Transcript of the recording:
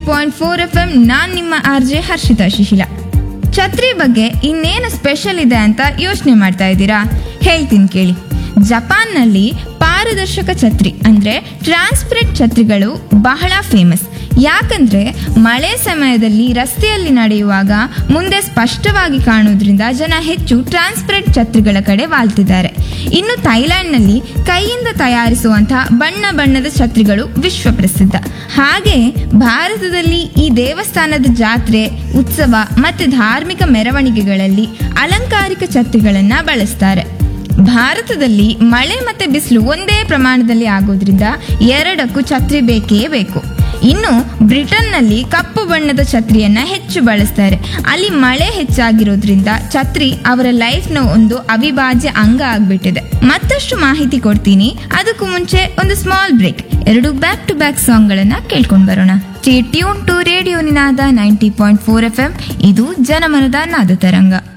point four F M ನಾನ್ ನಿಮ್ಮ R J Harshita Shishila ಛತ್ರಿ ಬಗ್ಗೆ ಇನ್ನೇನು ಸ್ಪೆಷಲ್ ಇದೆ ಅಂತ ಯೋಚನೆ ಮಾಡ್ತಾ ಇದ್ದೀರಾ ಹೇಳ್ತೀನಿ ಕೇಳಿ ಜಪಾನ್ನಲ್ಲಿ ಪಾರದರ್ಶಕ ಛತ್ರಿ ಅಂದ್ರೆ ಟ್ರಾನ್ಸ್ಪರೆಂಟ್ ಛತ್ರಿಗಳು ಬಹಳ ಫೇಮಸ್ ಯಾಕಂದ್ರೆ ಮಳೆ ಸಮಯದಲ್ಲಿ ರಸ್ತೆಯಲ್ಲಿ ನಡೆಯುವಾಗ ಮುಂದೆ ಸ್ಪಷ್ಟವಾಗಿ ಕಾಣುವುದರಿಂದ ಜನ ಹೆಚ್ಚು ಟ್ರಾನ್ಸ್ಪರೆಂಟ್ ಛತ್ರಿಗಳ ಕಡೆ ವಾಲ್ತಿದ್ದಾರೆ ಇನ್ನು ಥೈಲ್ಯಾಂಡ್ನಲ್ಲಿ ಕೈಯಿಂದ ತಯಾರಿಸುವಂತಹ ಬಣ್ಣ ಬಣ್ಣದ ಛತ್ರಿಗಳು ವಿಶ್ವ ಪ್ರಸಿದ್ಧ ಹಾಗೆ ಭಾರತದಲ್ಲಿ ಈ ದೇವಸ್ಥಾನದ ಜಾತ್ರೆ ಉತ್ಸವ ಮತ್ತೆ ಧಾರ್ಮಿಕ ಮೆರವಣಿಗೆಗಳಲ್ಲಿ ಅಲಂಕಾರಿಕ ಛತ್ರಿಗಳನ್ನ ಬಳಸ್ತಾರೆ ಭಾರತದಲ್ಲಿ ಮಳೆ ಮತ್ತೆ ಬಿಸಿಲು ಒಂದೇ ಪ್ರಮಾಣದಲ್ಲಿ ಆಗೋದ್ರಿಂದ ಎರಡಕ್ಕೂ ಛತ್ರಿ ಬೇಕೇ ಬೇಕು ಇನ್ನು ಬ್ರಿಟನ್ನಲ್ಲಿ ಕಪ್ಪು ಬಣ್ಣದ ಛತ್ರಿಯನ್ನ ಹೆಚ್ಚು ಬಳಸ್ತಾರೆ ಅಲ್ಲಿ ಮಳೆ ಹೆಚ್ಚಾಗಿರೋದ್ರಿಂದ ಛತ್ರಿ ಅವರ ಲೈಫ್ನ ಒಂದು ಅವಿಭಾಜ್ಯ ಅಂಗ ಆಗ್ಬಿಟ್ಟಿದೆ ಮತ್ತಷ್ಟು ಮಾಹಿತಿ ಕೊಡ್ತೀನಿ ಅದಕ್ಕೂ ಮುಂಚೆ ಒಂದು ಸ್ಮಾಲ್ ಬ್ರೇಕ್ ಎರಡು ಬ್ಯಾಕ್ ಟು ಬ್ಯಾಕ್ ಸಾಂಗ್ ಗಳನ್ನ ಕೇಳ್ಕೊಂಡ್ ಬರೋಣ tune to radio Ninaada ninety point four F M ಇದು ಜನಮನದ ನಾದ ತರಂಗ